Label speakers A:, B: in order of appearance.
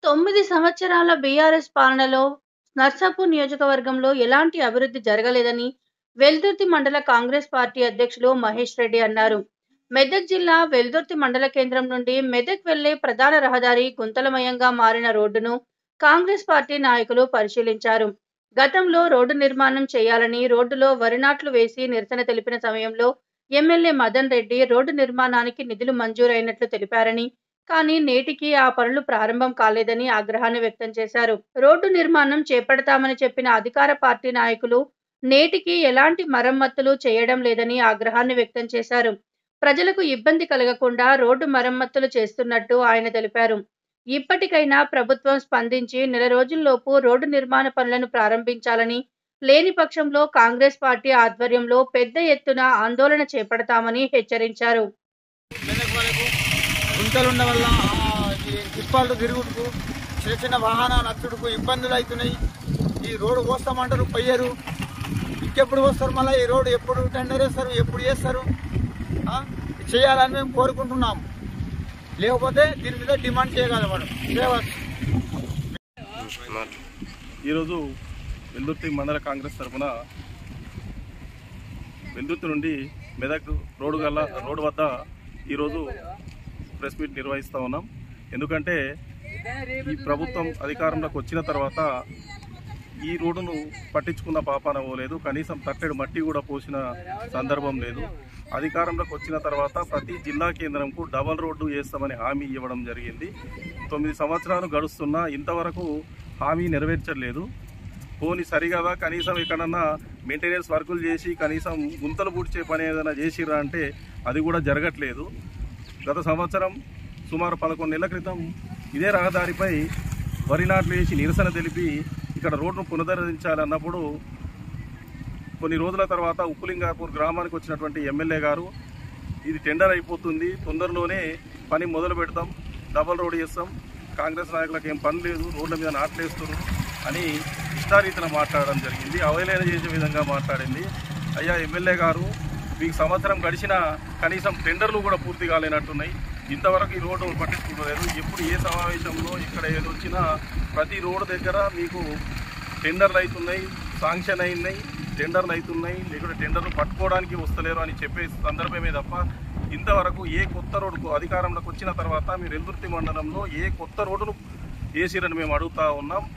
A: తొమ్మిది సంవత్సరాల బీఆర్ఎస్ పాలనలో నర్సాపూర్ నియోజకవర్గంలో ఎలాంటి అభివృద్ధి జరగలేదని వెల్దుర్తి మండల కాంగ్రెస్ పార్టీ అధ్యక్షులు మహేష్ రెడ్డి అన్నారు మెదక్ జిల్లా వెల్దుర్తి మండల కేంద్రం నుండి మెదక్ వెళ్లే ప్రధాన రహదారి గుంతలమయంగా మారిన రోడ్డును కాంగ్రెస్ పార్టీ నాయకులు పరిశీలించారు గతంలో రోడ్డు నిర్మాణం చేయాలని రోడ్డులో వరి నాట్లు వేసి నిరసన తెలిపిన సమయంలో ఎమ్మెల్యే మదన్ రెడ్డి రోడ్డు నిర్మాణానికి నిధులు మంజూరైనట్లు తెలిపారని కానీ నేటికి ఆ పనులు ప్రారంభం కాలేదని ఆగ్రహాన్ని వ్యక్తం చేశారు రోడ్డు నిర్మాణం చేపడతామని చెప్పిన అధికార పార్టీ నాయకులు నేటికి ఎలాంటి మరమ్మతులు చేయడం లేదని ఆగ్రహాన్ని వ్యక్తం చేశారు ప్రజలకు ఇబ్బంది కలగకుండా రోడ్డు మరమ్మతులు చేస్తున్నట్టు ఆయన తెలిపారు ఇప్పటికైనా ప్రభుత్వం స్పందించి నెల రోజుల్లోపు రోడ్డు నిర్మాణ పనులను ప్రారంభించాలని లేని పక్షంలో కాంగ్రెస్ పార్టీ ఆధ్వర్యంలో పెద్ద ఎత్తున ఆందోళన చేపడతామని హెచ్చరించారు
B: మెదక్ వరకు గుంతలు ఉన్న వల్ల ఆ, ఈ తిప్పాలు తిరుగుడుకు చిన్న చిన్న వాహనాలు నచ్చుడుకు ఇబ్బందులు అవుతున్నాయి ఈ రోడ్డు పోస్తామంటారు పోయ్యరు ఇంకెప్పుడు వస్తారు మళ్ళీ ఈ రోడ్డు ఎప్పుడు టెండర్ వేస్తారు ఎప్పుడు చేస్తారు ఆ, ఇది చేయాలని మేము కోరుకుంటున్నాము లేకపోతే దీని మీద డిమాండ్ చేయగలవాడు చేయవచ్చు
C: ఈరోజు వెల్దుర్తి మండల కాంగ్రెస్ తరఫున వెల్దుర్తి నుండి మెదక్ రోడ్డు గల్ల రోడ్డు వద్ద ఈరోజు ప్రెస్ మీట్ నిర్వహిస్తూ ఉన్నాం ఎందుకంటే ఈ ప్రభుత్వం అధికారంలోకి వచ్చిన తర్వాత ఈ రోడ్డును పట్టించుకున్న పాపాన పోలేదు కనీసం తట్టెడు మట్టి కూడా పోసిన సందర్భం లేదు అధికారంలోకి వచ్చిన తర్వాత ప్రతి జిల్లా కేంద్రంకు డబల్ రోడ్డు వేస్తామని హామీ ఇవ్వడం జరిగింది తొమ్మిది సంవత్సరాలు గడుస్తున్నా ఇంతవరకు హామీ నెరవేర్చలేదు పోని సరిగదా కనీసం ఎక్కడన్నా మెయింటెనెన్స్ వర్కులు చేసి కనీసం గుంతలు పూడ్చే పని ఏదైనా చేసిరా అంటే అది కూడా జరగట్లేదు గత సంవత్సరం సుమారు పదకొండు నెలల క్రితం ఇదే రహదారిపై వరి నాట్లు వేసి నిరసన తెలిపి ఇక్కడ రోడ్డును పునరుద్ధరించాలన్నప్పుడు కొన్ని రోజుల తర్వాత ఉప్పులింగాపూర్ గ్రామానికి వచ్చినటువంటి ఎమ్మెల్యే గారు ఇది టెండర్ అయిపోతుంది తొందరలోనే పని మొదలు పెడతాం డబల్ రోడ్ చేస్తాం కాంగ్రెస్ నాయకులకు ఏం పని లేదు రోడ్ల మీద నాట్లేస్తున్నారు అని ఇష్టారీతిన మాట్లాడడం జరిగింది అవహేళన చేసే విధంగా మాట్లాడింది అయ్యా ఎమ్మెల్యే గారు మీకు సంవత్సరం గడిచిన కనీసం టెండర్లు కూడా పూర్తి కాలేనట్టున్నాయి ఇంతవరకు ఈ రోడ్డు పట్టించుకోలేదు ఎప్పుడు ఏ సమావేశంలో ఇక్కడ ఏది వచ్చినా ప్రతి రోడ్డు దగ్గర మీకు టెండర్లు అవుతున్నాయి శాంక్షన్ అయినాయి టెండర్లు అవుతున్నాయి లేకుంటే టెండర్లు పట్టుకోవడానికి వస్తలేరు అని చెప్పే సందర్భమే తప్ప ఇంతవరకు ఏ కొత్త రోడ్డుకు అధికారంలోకి వచ్చిన తర్వాత మీరు ఎల్దుర్తి మండలంలో ఏ కొత్త రోడ్డును వేసిరని మేము అడుగుతా ఉన్నాం